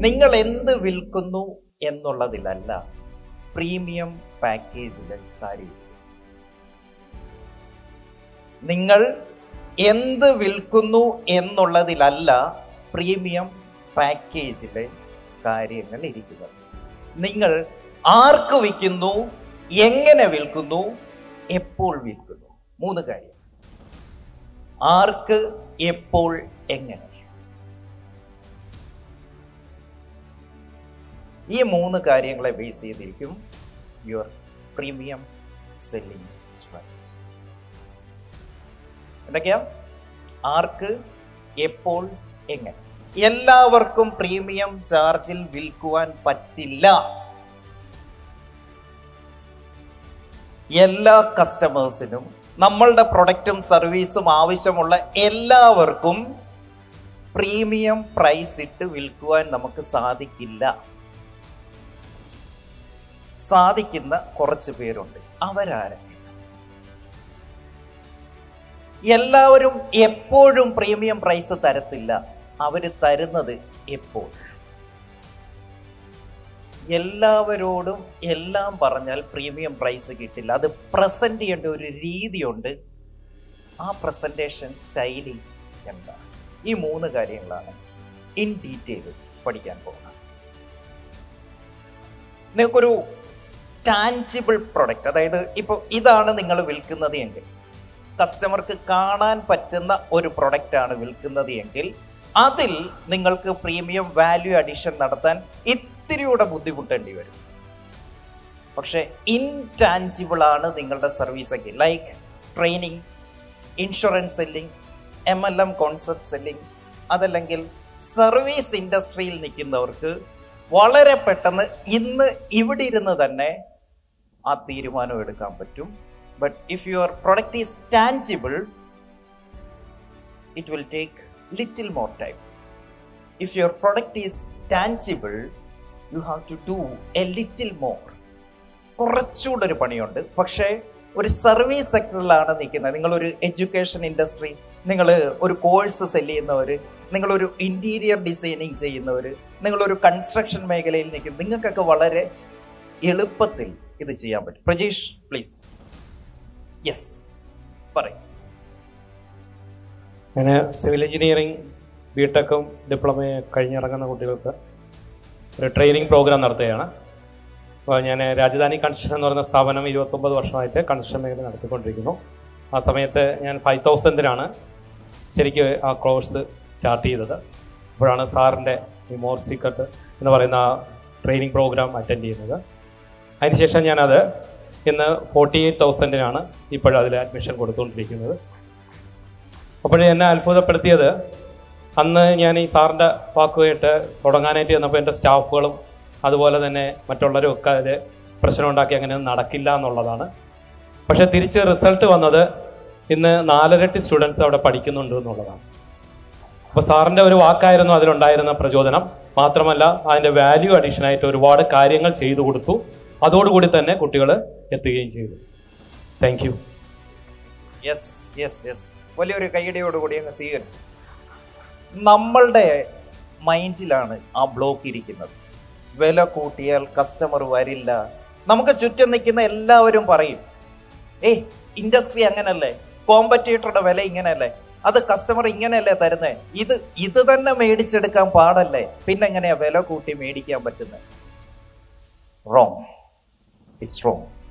നിങ്ങൾ എന്ത് വിൽക്കുന്നു എന്നുള്ളതിലല്ല പ്രീമിയം പാക്കേജിലെ കാര്യം നിങ്ങൾ എന്ത് വിൽക്കുന്നു എന്നുള്ളതിലല്ല പ്രീമിയം പാക്കേജിലെ കാര്യങ്ങൾ ഇരിക്കുന്നത് നിങ്ങൾ ആർക്ക് വിൽക്കുന്നു എങ്ങനെ വിൽക്കുന്നു എപ്പോൾ വിൽക്കുന്നു മൂന്ന് കാര്യം ആർക്ക് എപ്പോൾ എങ്ങനെ ഈ മൂന്ന് കാര്യങ്ങളെ ബേസ് ചെയ്തിരിക്കും യുവർ പ്രീമിയം സെല്ലിംഗ് സ്ട്രാറ്റജി എന്തൊക്കെയാ ആർക്ക് എപ്പോൾ എങ്ങനെ എല്ലാവർക്കും പ്രീമിയം ചാർജിൽ വിൽക്കുവാൻ പറ്റില്ല എല്ലാ കസ്റ്റമേഴ്സിനും നമ്മളുടെ പ്രൊഡക്റ്റും സർവീസും ആവശ്യമുള്ള എല്ലാവർക്കും പ്രീമിയം പ്രൈസ് ഇട്ട് വിൽക്കുവാൻ നമുക്ക് സാധിക്കില്ല സാധിക്കുന്ന കുറച്ച് പേരുണ്ട് അവരാരൊക്കെ എല്ലാവരും എപ്പോഴും പ്രീമിയം പ്രൈസ് തരത്തില്ല അവര് തരുന്നത് എപ്പോൾ എല്ലാവരോടും എല്ലാം പറഞ്ഞാൽ പ്രീമിയം പ്രൈസ് കിട്ടില്ല അത് പ്രസന്റ് ചെയ്യേണ്ട ഒരു രീതിയുണ്ട് ആ പ്രസന്റേഷൻ ശൈലി എന്താണ് ഈ മൂന്ന് കാര്യങ്ങളാണ് ഇൻ ഡീറ്റെയിൽ പഠിക്കാൻ പോകുന്നത് നിങ്ങൾക്കൊരു ടാഞ്ചിബിൾ പ്രൊഡക്റ്റ് അതായത് ഇപ്പോൾ ഇതാണ് നിങ്ങൾ വിൽക്കുന്നത് എങ്കിൽ കസ്റ്റമർക്ക് കാണാൻ പറ്റുന്ന ഒരു പ്രൊഡക്റ്റ് ആണ് വിൽക്കുന്നത് എങ്കിൽ അതിൽ നിങ്ങൾക്ക് പ്രീമിയം വാല്യൂ അഡീഷൻ നടത്താൻ ഇത്തിരിയൂടെ ബുദ്ധിമുട്ടേണ്ടി വരും പക്ഷെ ഇൻടാഞ്ചിബിൾ ആണ് നിങ്ങളുടെ സർവീസ് എങ്കിൽ like training insurance selling M L M concept selling അതല്ലെങ്കിൽ സർവീസ് ഇൻഡസ്ട്രിയിൽ നിൽക്കുന്നവർക്ക് വളരെ പെട്ടെന്ന് ഇന്ന് ഇവിടെ ഇരുന്ന് തന്നെ ആ തീരുമാനം എടുക്കാൻ പറ്റും but if your product is tangible it will take little more time. If your product is tangible, you have to do a little more. കുറച്ചുകൂടെ ഒരു പണിയുണ്ട് പക്ഷേ ഒരു സർവീസ് സെക്ടറിലാണ് നിൽക്കുന്നത് നിങ്ങളൊരു എഡ്യൂക്കേഷൻ ഇൻഡസ്ട്രി നിങ്ങൾ ഒരു കോഴ്സ് സെല് ചെയ്യുന്നവർ നിങ്ങളൊരു ഇൻറ്റീരിയർ ഡിസൈനിങ് ചെയ്യുന്നവർ നിങ്ങളൊരു കൺസ്ട്രക്ഷൻ മേഖലയിൽ നിൽക്കും നിങ്ങൾക്കൊക്കെ വളരെ എളുപ്പത്തിൽ ഇത് ചെയ്യാൻ പറ്റും പ്രജീഷ് പ്ലീസ് യെസ് പറയും ഞാൻ സിവിൽ എഞ്ചിനീയറിംഗ് ബി ടെക്കും ഡിപ്ലോമയും കഴിഞ്ഞിറങ്ങുന്ന കുട്ടികൾക്ക് ഒരു ട്രെയിനിങ് പ്രോഗ്രാം നടത്തുകയാണ് അപ്പോൾ ഞാൻ രാജധാനി കൺസ്ട്രക്ഷൻ എന്ന് പറയുന്ന സ്ഥാപനം ഇരുപത്തൊമ്പത് വർഷമായിട്ട് കൺസ്ട്രക്ഷൻ മേഖല നടത്തിക്കൊണ്ടിരിക്കുന്നു ആ സമയത്ത് ഞാൻ ഫൈവ് തൗസൻഡിനാണ് ശരിക്കും ആ കോഴ്സ് സ്റ്റാർട്ട് ചെയ്തത് അപ്പോഴാണ് സാറിൻ്റെ ഈ മോർ സീക്രട്ട് എന്ന് പറയുന്ന ആ ട്രെയിനിങ് പ്രോഗ്രാം അറ്റൻഡ് ചെയ്യുന്നത് അതിനുശേഷം ഞാനത് ഇന്ന് ഫോർട്ടി എയ്റ്റ് തൗസൻഡിനാണ് ഇപ്പോഴതിൽ അഡ്മിഷൻ കൊടുത്തുകൊണ്ടിരിക്കുന്നത് അപ്പോഴേ എന്നെ അത്ഭുതപ്പെടുത്തിയത് അന്ന് ഞാൻ ഈ സാറിൻ്റെ വാക്ക് കേട്ട് തുടങ്ങാനായിട്ട് ചെന്നപ്പോൾ എൻ്റെ സ്റ്റാഫുകളും അതുപോലെ തന്നെ മറ്റുള്ളവരും ഒക്കെ അതിൽ പ്രശ്നം ഉണ്ടാക്കി അങ്ങനെ നടക്കില്ല എന്നുള്ളതാണ് പക്ഷേ തിരിച്ച് റിസൾട്ട് വന്നത് ഇന്ന് നാലരട്ടി സ്റ്റുഡൻസ് അവിടെ പഠിക്കുന്നുണ്ട് എന്നുള്ളതാണ് അപ്പോൾ സാറിൻ്റെ ഒരു വാക്കായിരുന്നു അതിലുണ്ടായിരുന്ന പ്രചോദനം മാത്രമല്ല അതിൻ്റെ വാല്യൂ അഡീഷനായിട്ട് ഒരുപാട് കാര്യങ്ങൾ ചെയ്തു കൊടുത്തു അതോടുകൂടി തന്നെ കുട്ടികൾ എത്തുകയും ചെയ്തു thank you yes yes yes വലിയൊരു കൈയടിയോടുകൂടി അങ്ങ് സ്വീകരിച്ചു നമ്മളുടെ മൈൻഡിലാണ് ആ ബ്ലോക്ക് ഇരിക്കുന്നത് വില കൂട്ടിയാൽ കസ്റ്റമർ വരില്ല നമുക്ക് ചുറ്റും നിൽക്കുന്ന എല്ലാവരും പറയും ഏയ് ഇൻഡസ്ട്രി അങ്ങനല്ലേ കോമ്പറ്റേറ്ററുടെ വില ഇങ്ങനെയല്ലേ അത് കസ്റ്റമർ ഇങ്ങനെയല്ലേ തരുന്നേ ഇത് ഇത് തന്നെ മേടിച്ചെടുക്കാൻ പാടല്ലേ പിന്നെങ്ങനെയാ വില കൂട്ടി മേടിക്കാൻ പറ്റുന്നത് റോങ് ഇറ്റ്സ് റോങ്